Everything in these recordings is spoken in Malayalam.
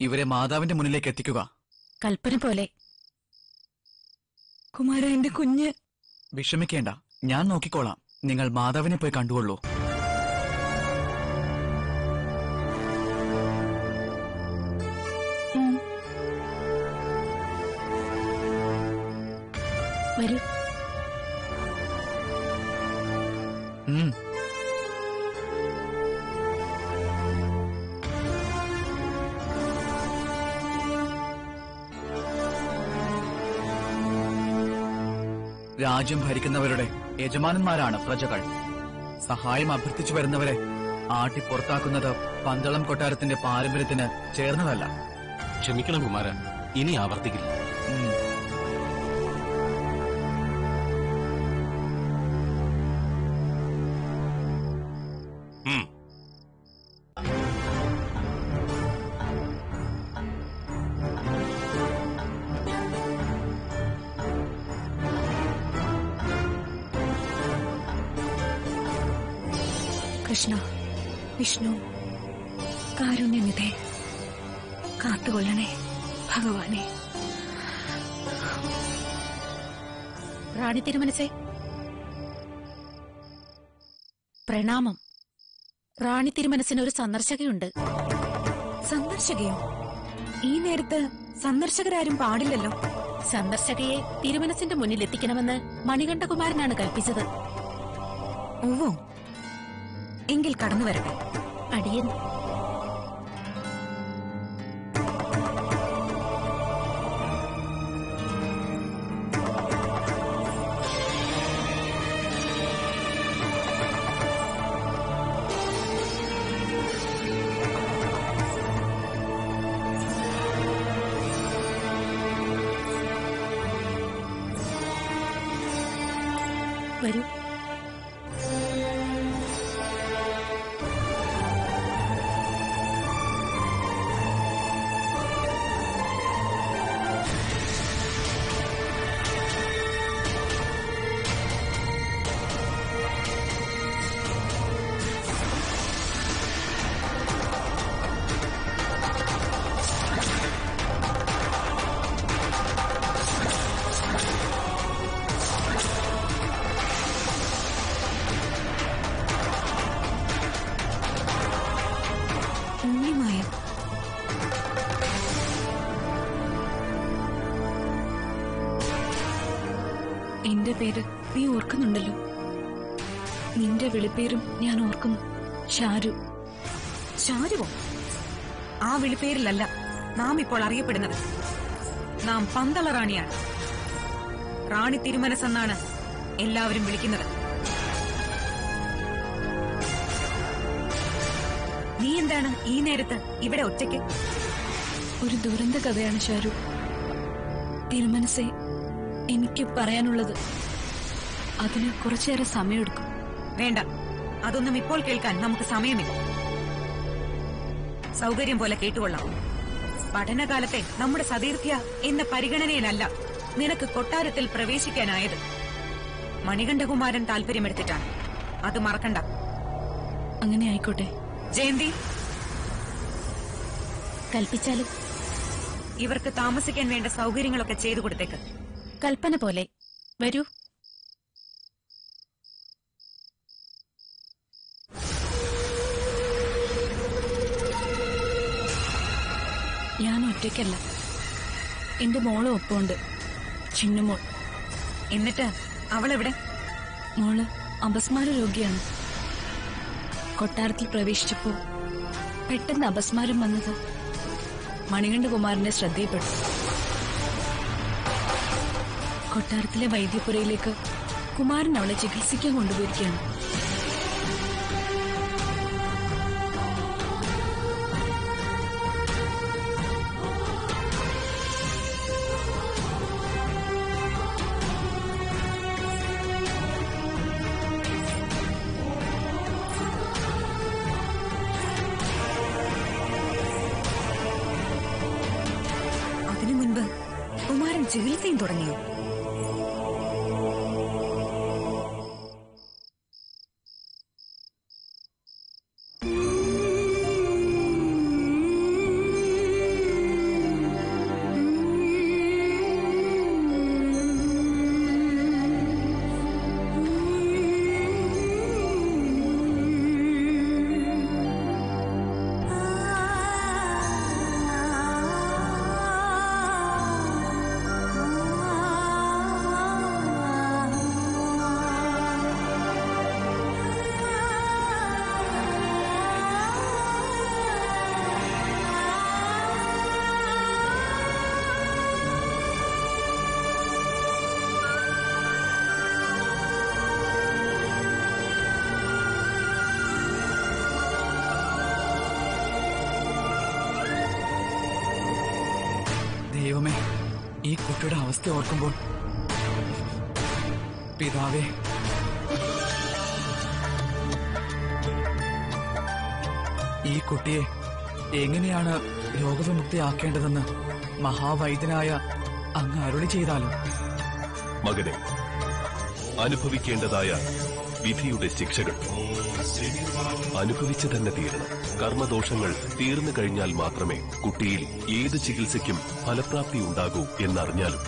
ഇവരെ മാതാവിന്റെ മുന്നിലേക്ക് എത്തിക്കുക കൽപ്പന പോലെ കുമാര എന്റെ കുഞ്ഞ് വിഷമിക്കേണ്ട ഞാൻ നോക്കിക്കോളാം നിങ്ങൾ മാതാവിനെ പോയി കണ്ടുകൊള്ളൂ ഉം. വരൂ ഉം. രാജ്യം ഭരിക്കുന്നവരുടെ യജമാനന്മാരാണ് പ്രജകൾ സഹായം അഭ്യർത്ഥിച്ചു വരുന്നവരെ ആട്ടി പുറത്താക്കുന്നത് പന്തളം കൊട്ടാരത്തിന്റെ പാരമ്പര്യത്തിന് ചേർന്നതല്ല ക്ഷമിക്കണം കുമാര ഇനി ആവർത്തിക്കില്ല ഉം. ഉം. കൃഷ്ണ വിഷ്ണു കാരുണ്യനിധേ കാത്തുകൊള്ളണേ ഭഗവാനെ റാണി തിരുമനസേ പ്രണാമം റാണി തിരുമനസിന് ഒരു സന്ദർശകയുണ്ട് സന്ദർശകയോ ഈ നേരത്ത് സന്ദർശകരാരും പാടില്ലല്ലോ സന്ദർശകയെ തിരുമനസിന്റെ മുന്നിൽ എത്തിക്കണമെന്ന് മണികണ്ഠകുമാരനാണ് കൽപ്പിച്ചത് ഓവോ എങ്കിൽ കടന്നു വരട്ടെ അടിയൻ വരൂ ഉണ്ണിമായ എന്റെ പേര് നീ ഓർക്കുന്നുണ്ടല്ലോ നിന്റെ വിളിപ്പേരും ഞാൻ ഓർക്കുന്നു ഷാരു ഷാരുവോ ആ വിളിപ്പേരിലല്ല നാം ഇപ്പോൾ അറിയപ്പെടുന്നത് നാം പന്തള റാണിയാണ് റാണി തിരുമനസെന്നാണ് എല്ലാവരും വിളിക്കുന്നത് നീ എന്താണ് ഈ നേരത്ത് ഇവിടെ ഒറ്റയ്ക്ക് ഒരു ദുരന്ത കഥയാണ് ഷാരു തിരുമനസെ എനിക്ക് പറയാനുള്ളത് അതിന് കുറച്ചേറെ സമയമെടുക്കും വേണ്ട അതൊന്നും ഇപ്പോൾ കേൾക്കാൻ നമുക്ക് സമയമില്ല സൗകര്യം പോലെ കേട്ടുകൊള്ളാം പഠനകാലത്തെ നമ്മുടെ സതീർത്ഥ്യ എന്ന പരിഗണനയിലല്ല നിനക്ക് കൊട്ടാരത്തിൽ പ്രവേശിക്കാനായത് മണികണ്ഠകുമാരൻ താല്പര്യമെടുത്തിട്ടാണ് അത് മറക്കണ്ട അങ്ങനെ ആയിക്കോട്ടെ ജയന്തി കൽപ്പിച്ചാലും ഇവർക്ക് താമസിക്കാൻ വേണ്ട സൗകര്യങ്ങളൊക്കെ ചെയ്തു കൊടുത്തേക്ക് കൽപ്പന പോലെ വരൂ ഞാൻ ഒറ്റയ്ക്കല്ല എന്റെ മോള് ഒപ്പമുണ്ട് ചിന്നുമോൾ എന്നിട്ട് അവളെവിടെ മോള് അപസ്മാര രോഗിയാണ് കൊട്ടാരത്തിൽ പ്രവേശിച്ചപ്പോ പെട്ടെന്ന് അപസ്മാരം വന്നത് മണികണ്ഠകുമാരന്റെ ശ്രദ്ധയിൽപ്പെട്ടു കൊട്ടാരത്തിലെ വൈദ്യപുരയിലേക്ക് കുമാരൻ അവളെ ചികിത്സിക്കാൻ കൊണ്ടുപോയിരിക്കുകയാണ് അതിനു മുൻപ് കുമാരൻ ചികിത്സയും തുടങ്ങിയോ ദൈവമേ ഈ കുട്ടിയുടെ അവസ്ഥ ഓർക്കുമ്പോൾ പിതാവേ ഈ കുട്ടിയെ എങ്ങനെയാണ് രോഗവിമുക്തിയാക്കേണ്ടതെന്ന് മഹാവൈദ്യനായ അങ്ങ് അരുളി ചെയ്താലും മകനെ അനുഭവിക്കേണ്ടതായ വിധിയുടെ ശിക്ഷകൾ അനുഭവിച്ചു തന്നെ തീരണം കർമ്മദോഷങ്ങൾ തീർന്നു കഴിഞ്ഞാൽ മാത്രമേ കുട്ടിയിൽ ഏത് ചികിത്സയ്ക്കും ഫലപ്രാപ്തി ഉണ്ടാകൂ എന്നറിഞ്ഞാലും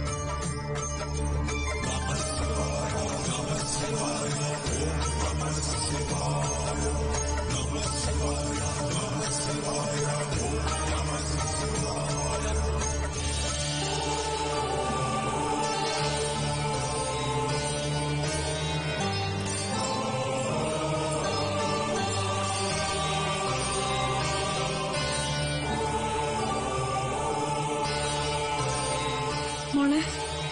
മോളെ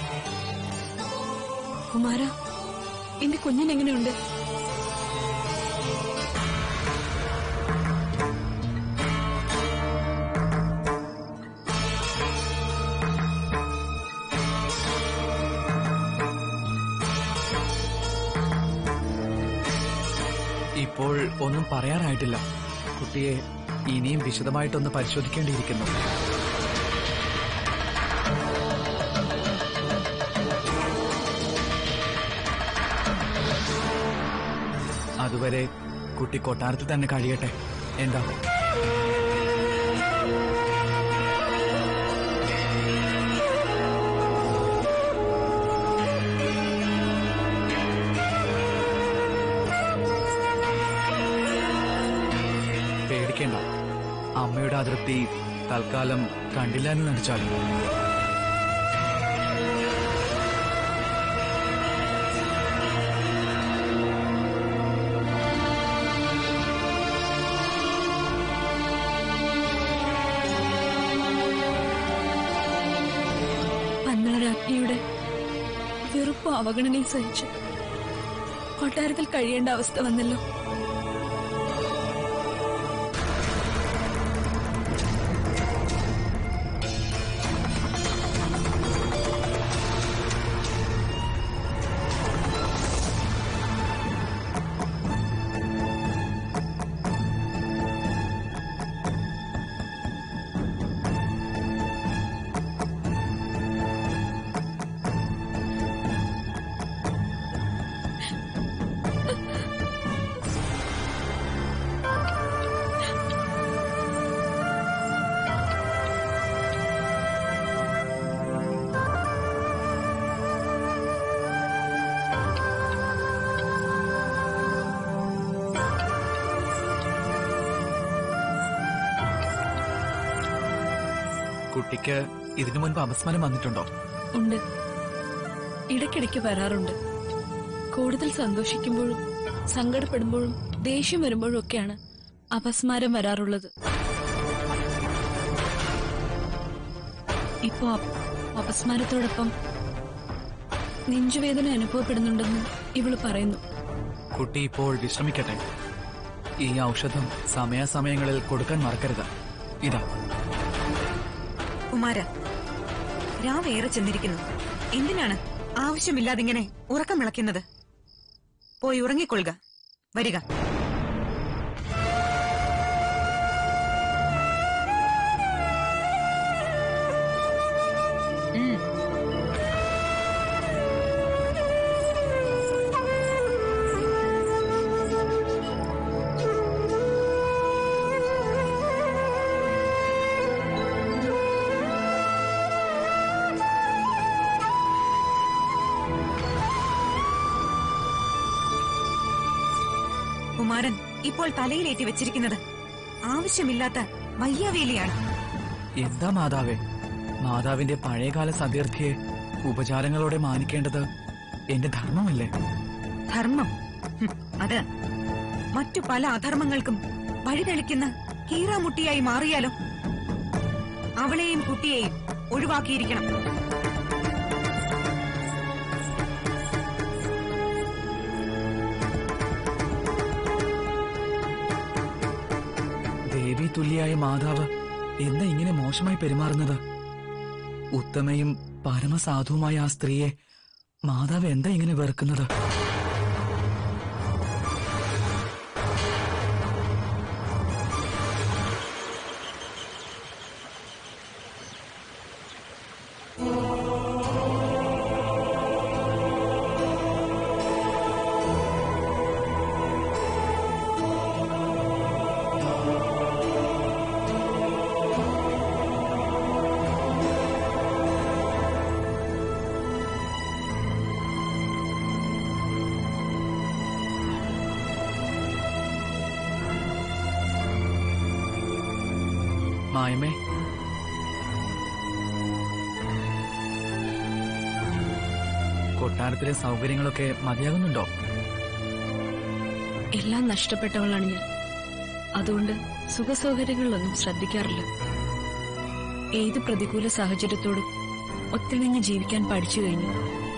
കുമാര എന്റെ കുഞ്ഞിനെങ്ങനെയുണ്ട് ഇപ്പോൾ ഒന്നും പറയാനായിട്ടില്ല കുട്ടിയെ ഇനിയും വിശദമായിട്ടൊന്ന് പരിശോധിക്കേണ്ടിയിരിക്കുന്നു അതുവരെ കുട്ടി കൊട്ടാരത്തിൽ തന്നെ കഴിയട്ടെ എന്താ പേടിക്കേണ്ട അമ്മയുടെ അതൃപ്തി തൽക്കാലം കണ്ടില്ല എന്ന് നടിച്ചാലും പന്നളരാജ്ഞിയുടെ വെറുപ്പും അവഗണനയും സഹിച്ച് കൊട്ടാരത്തിൽ കഴിയേണ്ട അവസ്ഥ വന്നല്ലോ കുട്ടിക്ക് ഇതിനു മുൻപ് അപസ്മാരം വന്നിട്ടുണ്ടോ ഉണ്ട് ഇടയ്ക്കിടയ്ക്ക് വരാറുണ്ട് കൂടുതൽ സന്തോഷിക്കുമ്പോഴും സങ്കടപ്പെടുമ്പോഴും ദേഷ്യം വരുമ്പോഴും ഒക്കെയാണ് അപസ്മാരം വരാറുള്ളത് ഇപ്പോ അപ- അപസ്മാരത്തോടൊപ്പം നെഞ്ചുവേദന അനുഭവപ്പെടുന്നുണ്ടെന്ന് ഇവള് പറയുന്നു കുട്ടി ഇപ്പോൾ വിശ്രമിക്കട്ടെ ഈ ഔഷധം സമയാസമയങ്ങളിൽ കൊടുക്കാൻ മറക്കരുത് ഇതാ കുമാര രാവേറെ ചെന്നിരിക്കുന്നു എന്തിനാണ് ആവശ്യമില്ലാതിങ്ങനെ ഉറക്കം വിളക്കുന്നത് പോയി ഉറങ്ങിക്കൊള്ളുക വരിക ഉം. കുമാരൻ ഇപ്പോൾ തലയിലേറ്റി വെച്ചിരിക്കുന്നത് ആവശ്യമില്ലാത്ത വയ്യാവേലിയാണ് എന്താ മാതാവേ മാതാവിന്റെ പഴയകാല സതീർത്ഥിയെ ഉപചാരങ്ങളോടെ മാനിക്കേണ്ടത് എന്റെ ധർമ്മമല്ലേ ധർമ്മം ഹും, അത് മറ്റു പല അധർമ്മങ്ങൾക്കും വഴിതെളിക്കുന്ന കീറാമുട്ടിയായി മാറിയാലോ അവളെയും കുട്ടിയെയും ഒഴിവാക്കിയിരിക്കണം ദേവി തുല്യായ മാതാവ് എന്താ ഇങ്ങനെ മോശമായി പെരുമാറുന്നത് ഉത്തമയും പരമസാധുവുമായ ആ സ്ത്രീയെ മാതാവ് എന്താ ഇങ്ങനെ വെറുക്കുന്നത് മായമേ കൊട്ടാരത്തിലെ സൗകര്യങ്ങളൊക്കെ മതിയാകുന്നുണ്ടോ എല്ലാം നഷ്ടപ്പെട്ടവളാണ് ഞാൻ അതുകൊണ്ട് സുഖസൗകര്യങ്ങളിലൊന്നും ശ്രദ്ധിക്കാറില്ല ഏത് പ്രതികൂല സാഹചര്യത്തോടും ഒത്തിണങ്ങി ജീവിക്കാൻ പഠിച്ചു കഴിഞ്ഞു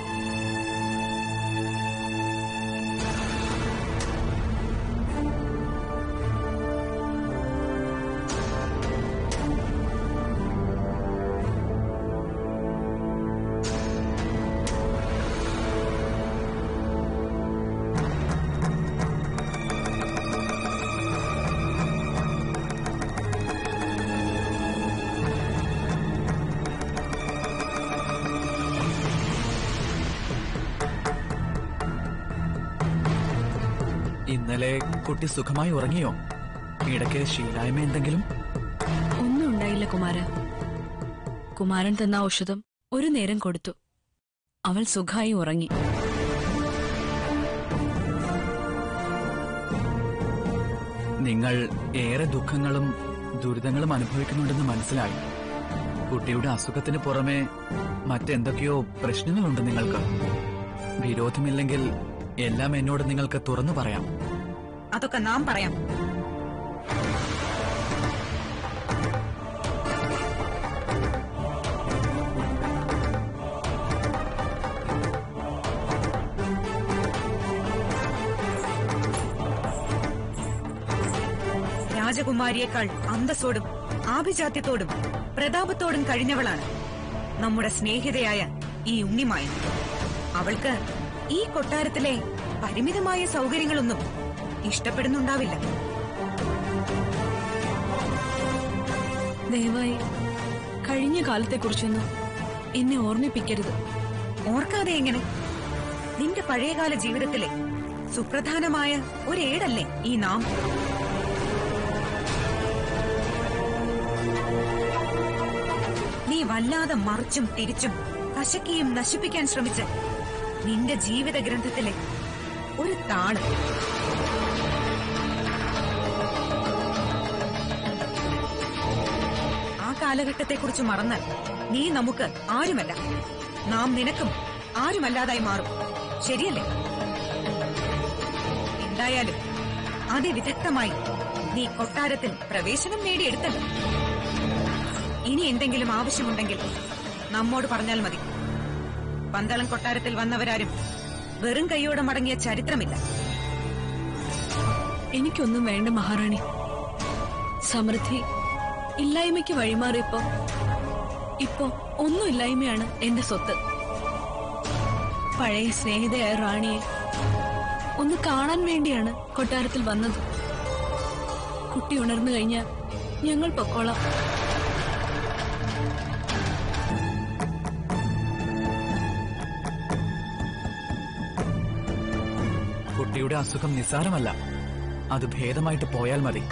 ഇന്നലെ കുട്ടി സുഖമായി ഉറങ്ങിയോ ഇടയ്ക്ക് ശീലായ്മ എന്തെങ്കിലും ഒന്നും ഉണ്ടായില്ല കുമാര കുമാരൻ തന്ന ഔഷധം ഒരു നേരം കൊടുത്തു അവൾ സുഖമായി ഉറങ്ങി നിങ്ങൾ ഏറെ ദുഃഖങ്ങളും ദുരിതങ്ങളും അനുഭവിക്കുന്നുണ്ടെന്ന് മനസ്സിലായി കുട്ടിയുടെ അസുഖത്തിന് പുറമെ മറ്റെന്തൊക്കെയോ പ്രശ്നങ്ങളുണ്ട് നിങ്ങൾക്ക് വിരോധമില്ലെങ്കിൽ എല്ലാം എന്നോട് നിങ്ങൾക്ക് തുറന്നു പറയാം അതൊക്കെ നാം പറയാം രാജകുമാരിയേക്കാൾ അന്തസ്സോടും ആഭിജാത്യത്തോടും പ്രതാപത്തോടും കഴിഞ്ഞവളാണ് നമ്മുടെ സ്നേഹിതയായ ഈ ഉണ്ണിമായ അവൾക്ക് ഈ കൊട്ടാരത്തിലെ പരിമിതമായ സൗകര്യങ്ങളൊന്നും ഇഷ്ടപ്പെടുന്നുണ്ടാവില്ല ദയവായി കഴിഞ്ഞ കാലത്തെക്കുറിച്ചൊന്നും എന്നെ ഓർമ്മിപ്പിക്കരുത് ഓർക്കാതെ എങ്ങനെ നിന്റെ പഴയകാല ജീവിതത്തിലെ സുപ്രധാനമായ ഒരേടല്ലേ ഈ നാം നീ വല്ലാതെ മറിച്ചും തിരിച്ചും കശക്കിയും നശിപ്പിക്കാൻ ശ്രമിച്ച് നിന്റെ ജീവിത ഗ്രന്ഥത്തിലെ ഒരു താണ് ആ കാലഘട്ടത്തെക്കുറിച്ച് മറന്നാൽ നീ നമുക്ക് ആരുമല്ല നാം നിനക്കും ആരുമല്ലാതായി മാറും ശരിയല്ലേ എന്തായാലും അതിവിദഗ്ധമായി നീ കൊട്ടാരത്തിൽ പ്രവേശനം നേടിയെടുത്തല്ലോ ഇനി എന്തെങ്കിലും ആവശ്യമുണ്ടെങ്കിൽ നമ്മോട് പറഞ്ഞാൽ മതി പന്തളം കൊട്ടാരത്തിൽ വന്നവരാരും വെറും കൈയോടെ മടങ്ങിയ ചരിത്രമില്ല എനിക്കൊന്നും വേണ്ട മഹാറാണി സമൃദ്ധി ഇല്ലായ്മയ്ക്ക് വഴിമാറിയപ്പോ ഇപ്പോ ഒന്നുമില്ലായ്മയാണ് എന്റെ സ്വത്ത് പഴയ സ്നേഹിതയായ റാണിയെ ഒന്ന് കാണാൻ വേണ്ടിയാണ് കൊട്ടാരത്തിൽ വന്നത് കുട്ടി ഉണർന്നു കഴിഞ്ഞാൽ ഞങ്ങൾ പൊക്കോളാം കുട്ടിയുടെ അസുഖം നിസ്സാരമല്ല അത് ഭേദമായിട്ട് പോയാൽ മതി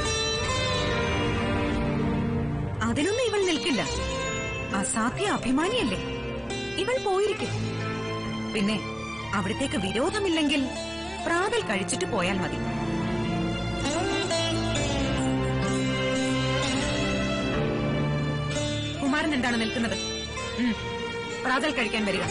അതിനൊന്നും ഇവൾ നിൽക്കില്ല അസാധ്യ അഭിമാനിയല്ലേ ഇവൾ പോയിരിക്കും പിന്നെ അവിടത്തേക്ക് വിരോധമില്ലെങ്കിൽ പ്രാതൽ കഴിച്ചിട്ട് പോയാൽ മതി കുമാരൻ എന്താണ് നിൽക്കുന്നത് ഉം, പ്രാതൽ കഴിക്കാൻ വരിക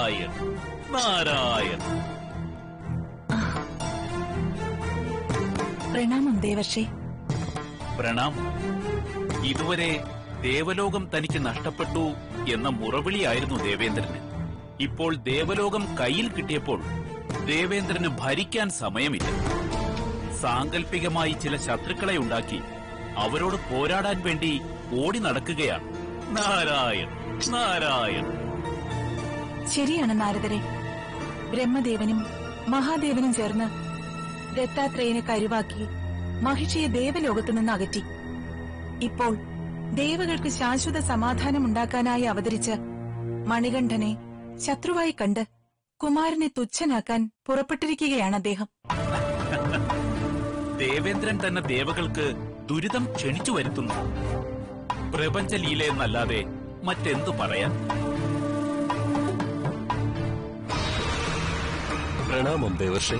നാരായൺ നാരായൺ പ്രണാമം ദേവർഷി പ്രണാം ഇതുവരെ ദേവലോകം തനിക്ക് നഷ്ടപ്പെട്ടു എന്ന മുറവിളിയായിരുന്നു ദേവേന്ദ്രന് ഇപ്പോൾ ദേവലോകം കയ്യിൽ കിട്ടിയപ്പോൾ ദേവേന്ദ്രന് ഭരിക്കാൻ സമയമില്ല സാങ്കല്പികമായി ചില ശത്രുക്കളെ ഉണ്ടാക്കി അവരോട് പോരാടാൻ വേണ്ടി ഓടി നടക്കുകയാണ് നാരായൺ നാരായൺ ശരിയാണ് നാരദരെ ബ്രഹ്മദേവനും മഹാദേവനും ചേർന്ന് ദത്താത്രേയനെ കരുവാക്കി മഹിഷിയെ ദേവലോകത്തു നിന്ന് അകറ്റി ഇപ്പോൾ ദേവകൾക്ക് ശാശ്വത സമാധാനമുണ്ടാക്കാനായി അവതരിച്ച് മണികണ്ഠനെ ശത്രുവായി കണ്ട് കുമാരനെ തുച്ഛനാക്കാൻ പുറപ്പെട്ടിരിക്കുകയാണ് അദ്ദേഹം ദേവേന്ദ്രൻ തന്നെ ദേവകൾക്ക് ദുരിതം ക്ഷണിച്ചു വരുത്തുന്നു പ്രപഞ്ചലീല എന്നല്ലാതെ മറ്റെന്തു പറയാൻ പ്രണാമം ദേവർഷേ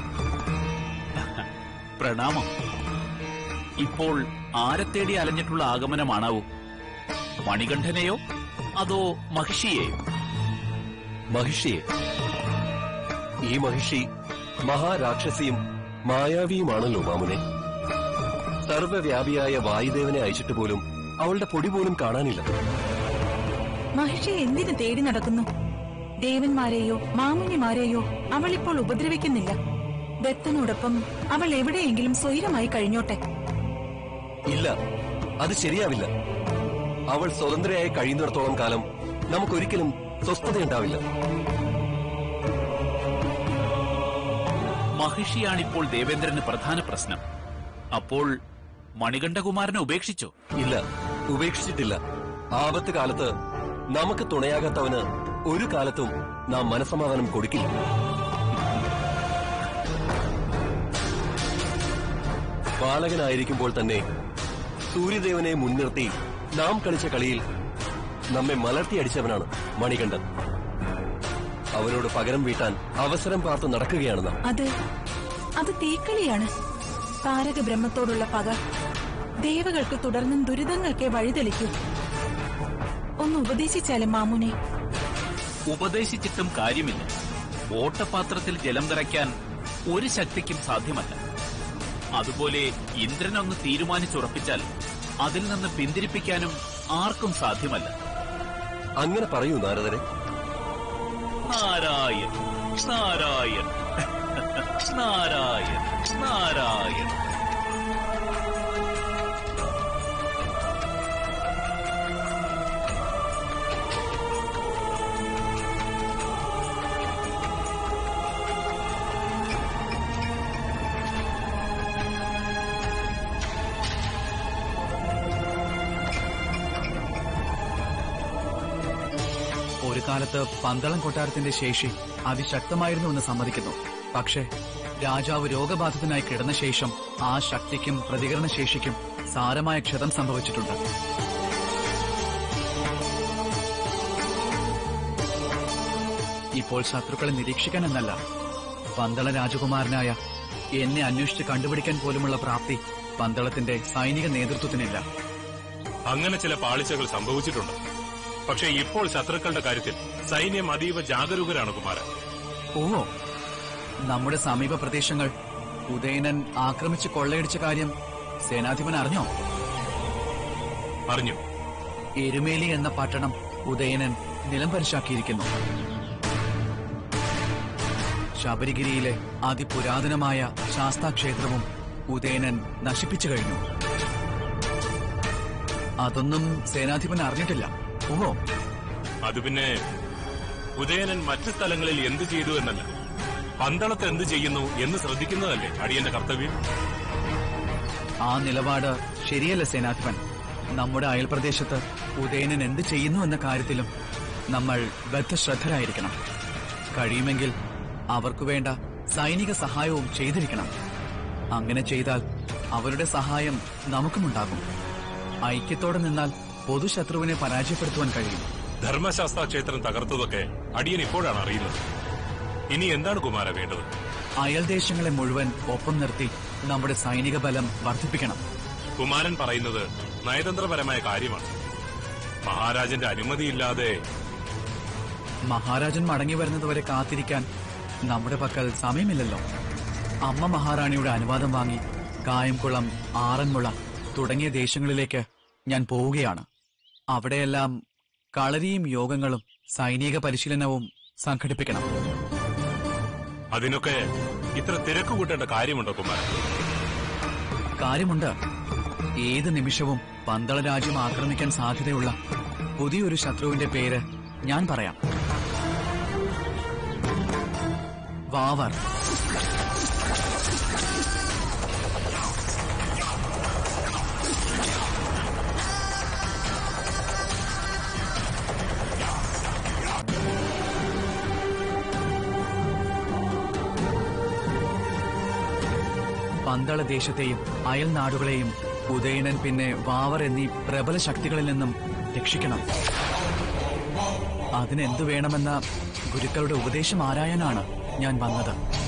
പ്രണാമം ഇപ്പോൾ ആരെ തേടി അലഞ്ഞിട്ടുള്ള ആഗമനമാണാവൂ മണികണ്ഠനെയോ അതോ മഹിഷിയെയോ മഹിഷിയെ ഈ മഹിഷി മഹാരാക്ഷസിയും മായാവിയുമാണല്ലോ മാമുനെ സർവവ്യാപിയായ വായുദേവനെ അയച്ചിട്ട് പോലും അവളുടെ പൊടി പോലും കാണാനില്ല മഹിഷിയെ എന്തിനു തേടി നടക്കുന്നു ദേവന്മാരെയോ മാമുനിമാരെയോ അവൾ ഇപ്പോൾ ഉപദ്രവിക്കുന്നില്ല ദത്തനോടൊപ്പം അവൾ എവിടെയെങ്കിലും സ്വൈരമായി കഴിഞ്ഞോട്ടെ ഇല്ല അത് ശരിയാവില്ല അവൾ സ്വതന്ത്രയായി കഴിയുന്നിടത്തോളം കാലം നമുക്കൊരിക്കലും സ്വസ്ഥതയുണ്ടാവില്ല മഹിഷിയാണിപ്പോൾ ദേവേന്ദ്രന് പ്രധാന പ്രശ്നം അപ്പോൾ മണികണ്ഠകുമാരനെ ഉപേക്ഷിച്ചോ ഇല്ല ഉപേക്ഷിച്ചിട്ടില്ല ആപത്ത് കാലത്ത് നമുക്ക് തുണയാകാത്തവന് ഒരു കാലത്തും നാം മനസമാധാനം കൊടുക്കില്ല ബാലകനായിരിക്കുമ്പോൾ തന്നെ സൂര്യദേവനെ മുൻനിർത്തി നാം കളിച്ച കളിയിൽ നമ്മെ മലർത്തിയടിച്ചവനാണ് മണികണ്ഠൻ അവനോട് പകരം വീട്ടാൻ അവസരം പാർത്ത് നടക്കുകയാണ് നാം അത് അത് തീക്കളിയാണ് താരക ബ്രഹ്മത്തോടുള്ള പക ദേവകൾക്ക് തുടർന്നും ദുരിതങ്ങൾക്കേ വഴിതെളിക്കൂ ഒന്ന് ഉപദേശിച്ചാലും മാമുനെ ഉപദേശിച്ചിട്ടും കാര്യമില്ല ഓട്ടപാത്രത്തിൽ ജലം നിറയ്ക്കാൻ ഒരു ശക്തിക്കും സാധ്യമല്ല അതുപോലെ ഇന്ദ്രനൊന്ന് തീരുമാനിച്ചുറപ്പിച്ചാൽ അതിൽ നിന്ന് പിന്തിരിപ്പിക്കാനും ആർക്കും സാധ്യമല്ല അങ്ങനെ പറയൂ നാരദരെ നാരായൺ നാരായൺ നാരായൺ നാരായൺ ഒരു കാലത്ത് പന്തളം കൊട്ടാരത്തിന്റെ ശേഷി അതിശക്തമായിരുന്നു എന്ന് സമ്മതിക്കുന്നു പക്ഷേ രാജാവ് രോഗബാധിതനായി കിടന്ന ശേഷം ആ ശക്തിക്കും പ്രതികരണ ശേഷിക്കും സാരമായ ക്ഷതം സംഭവിച്ചിട്ടുണ്ട് ഇപ്പോൾ ശത്രുക്കളെ നിരീക്ഷിക്കാൻ എന്നല്ല പന്തള രാജകുമാരനായ എന്നെ അന്വേഷിച്ച് കണ്ടുപിടിക്കാൻ പോലുമുള്ള പ്രാപ്തി പന്തളത്തിന്റെ സൈനിക നേതൃത്വത്തിനില്ല അങ്ങനെ ചില പാളിച്ചകൾ സംഭവിച്ചിട്ടുണ്ട് പക്ഷേ ഇപ്പോൾ ശത്രുക്കളുടെ കാര്യത്തിൽ സൈന്യം അതീവ ജാഗരൂകരാണ് കുമാരൻ ഓ നമ്മുടെ സമീപ പ്രദേശങ്ങൾ ഉദയനൻ ആക്രമിച്ച് കൊള്ളയടിച്ച കാര്യം സേനാധിപൻ അറിഞ്ഞോ അറിഞ്ഞു എരുമേലി എന്ന പട്ടണം ഉദയനൻ നിലംപരിശാക്കിയിരിക്കുന്നു ശബരിഗിരിയിലെ അതിപുരാതനമായ ശാസ്താക്ഷേത്രവും ഉദയനൻ നശിപ്പിച്ചു കഴിഞ്ഞു അതൊന്നും സേനാധിപൻ അറിഞ്ഞിട്ടില്ല ഓ അത് പിന്നെ ഉദയനൻ മറ്റു സ്ഥലങ്ങളിൽ എന്ത് ചെയ്തു എന്നല്ല പന്തളത്ത് എന്ത് ചെയ്യുന്നു എന്ന് ശ്രദ്ധിക്കുന്നതല്ലേ അടിയന്റെ കർത്തവ്യം ആ നിലപാട് ശരിയല്ല സേനാധിപൻ നമ്മുടെ അയൽപ്രദേശത്ത് ഉദയനൻ എന്ത് ചെയ്യുന്നു എന്ന കാര്യത്തിലും നമ്മൾ ബദ്ധശ്രദ്ധരായിരിക്കണം കഴിയുമെങ്കിൽ അവർക്കു വേണ്ട സൈനിക സഹായവും ചെയ്തിരിക്കണം അങ്ങനെ ചെയ്താൽ അവരുടെ സഹായം നമുക്കുമുണ്ടാകും ഐക്യത്തോടെ നിന്നാൽ പൊതുശത്രുവിനെ പരാജയപ്പെടുത്തുവാൻ കഴിയും ധർമ്മശാസ്ത്ര ക്ഷേത്രം തകർത്തതൊക്കെ അടിയൻ ഇപ്പോഴാണ് അറിയുന്നത് ഇനി എന്താണ് കുമാര വേണ്ടത് അയൽദേശങ്ങളെ മുഴുവൻ ഒപ്പം നിർത്തി നമ്മുടെ സൈനിക ബലം വർദ്ധിപ്പിക്കണം കുമാരൻ പറയുന്നത് നയതന്ത്രപരമായ കാര്യമാണ് മഹാരാജന്റെ അനുമതിയില്ലാതെ മഹാരാജൻ മടങ്ങി വരുന്നതുവരെ കാത്തിരിക്കാൻ നമ്മുടെ പക്കൽ സമയമില്ലല്ലോ അമ്മ മഹാറാണിയുടെ അനുവാദം വാങ്ങി കായംകുളം ആറന്മുള തുടങ്ങിയ ദേശങ്ങളിലേക്ക് ഞാൻ പോവുകയാണ് അവിടെയെല്ലാം കളരിയും യോഗങ്ങളും സൈനിക പരിശീലനവും സംഘടിപ്പിക്കണം അതിനൊക്കെ ഇത്ര തിരക്ക് കൂട്ടേണ്ട കാര്യമുണ്ടോ കുമാരൻ കാര്യമുണ്ട് ഏത് നിമിഷവും പന്തള രാജ്യം ആക്രമിക്കാൻ സാധ്യതയുള്ള പുതിയൊരു ശത്രുവിന്റെ പേര് ഞാൻ പറയാം വാവർ പന്തള ദേശത്തെയും അയൽ നാടുകളെയും ഉദയനൻ പിന്നെ വാവർ എന്നീ പ്രബല ശക്തികളിൽ നിന്നും രക്ഷിക്കണം അതിനെന്തു വേണമെന്ന ഗുരുക്കളുടെ ഉപദേശം ആരായാനാണ് ഞാൻ വന്നത്